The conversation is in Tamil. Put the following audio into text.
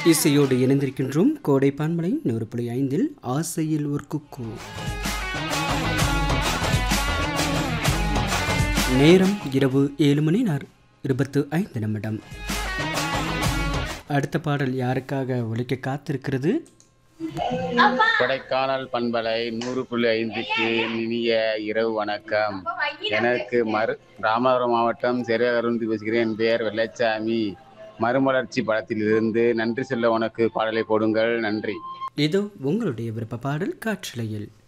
இசையோடு இணைந்திருக்கின்றோம் கோடை பான்மலை நூறு புள்ளி ஐந்தில் ஆசையில் ஒரு குக்கு நேரம் இரவு ஏழு மணி நார் இருபத்து ஐந்து நிமிடம் அடுத்த பாடல் யாருக்காக ஒலிக்க காத்திருக்கிறது கொடைக்கானல் பண்பலை நூறு புள்ளி ஐந்துக்கு இனிய இரவு வணக்கம் எனக்கு மறு ராமநாதபுரம் மாவட்டம் சிறையருந்து பேசுகிறேன் என் பெயர் வெள்ளச்சாமி மறுமலர்ச்சி படத்திலிருந்து நன்றி சொல்ல உனக்கு பாடலை போடுங்கள் நன்றி இதோ உங்களுடைய விருப்ப பாடல் காற்றலையில்